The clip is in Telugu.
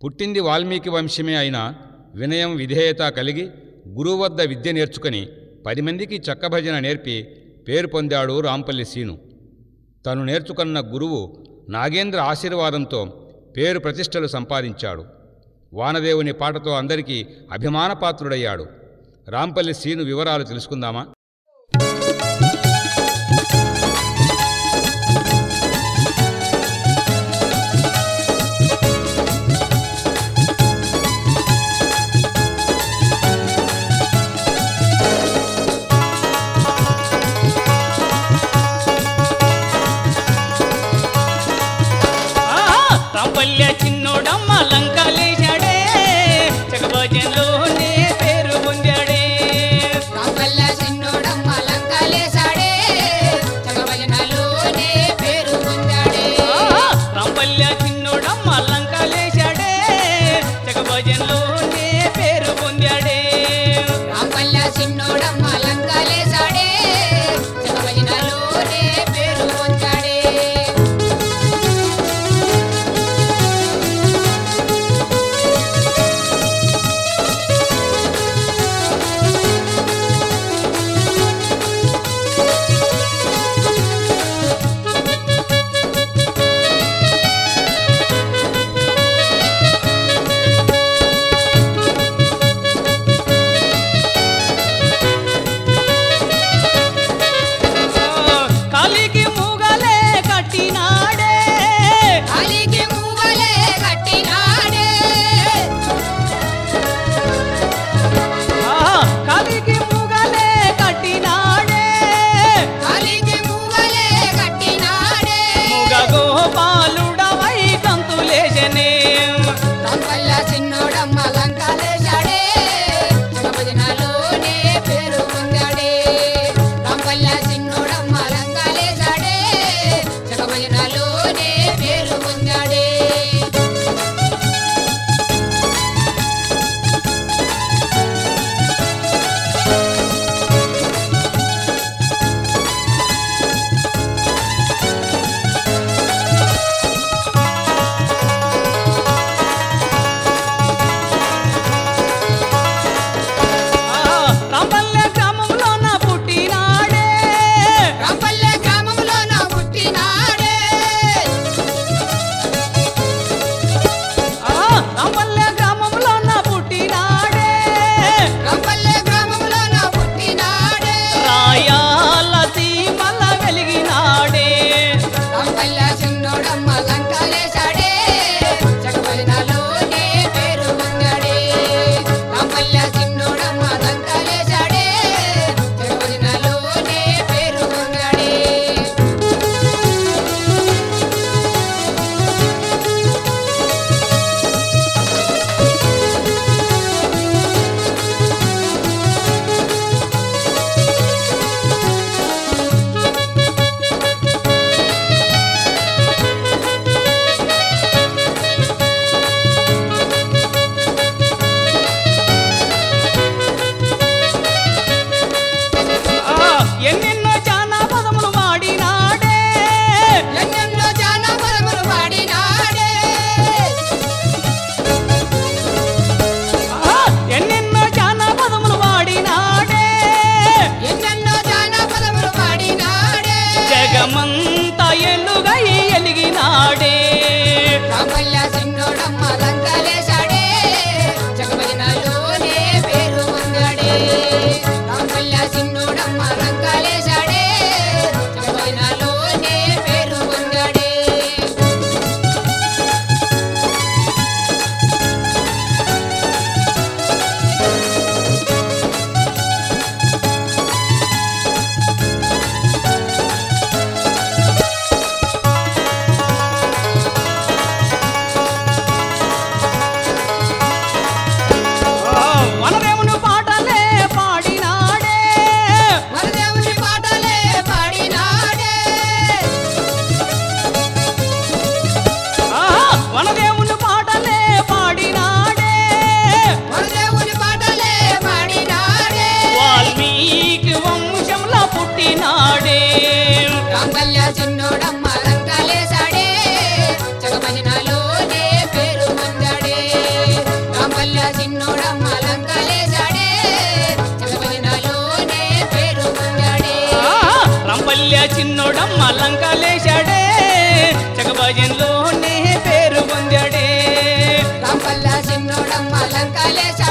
పుట్టింది వాల్మీకి వంశమే అయినా వినయం విధేయత కలిగి గురువు వద్ద విద్య నేర్చుకుని పది మందికి చక్కభజన నేర్పి పేరు పొందాడు రాంపల్లి సీను తను నేర్చుకున్న గురువు నాగేంద్ర ఆశీర్వాదంతో పేరు ప్రతిష్టలు సంపాదించాడు వానదేవుని పాటతో అందరికీ అభిమానపాత్రుడయ్యాడు రాంపల్లి సీను వివరాలు తెలుసుకుందామా రంపల్య చిన్నోడమ్మ లంకలేశాడే చకభజన్లోనే పేరు పొందాడే రాంపల్ల సిన్నోడమ్మ లంకలేశాడే జగభజనలోనే పేరు పొందాడే రంపల్య చిన్నోడమ్మ లంకలేశాడే చకభజన్లోనే పేరు పొందాడే రాంపల్ల సిన్నోడమ్మ లంకలేశాడే జగభజనలోనే పేరు పొందాడే రాంపల్లి చిన్నోడమ్మ లంకలేశాడే చకభజన్లోనే పేరు పొందాడే రాంపల్ల సిన్నోడమ్మ లంకాలేశాడే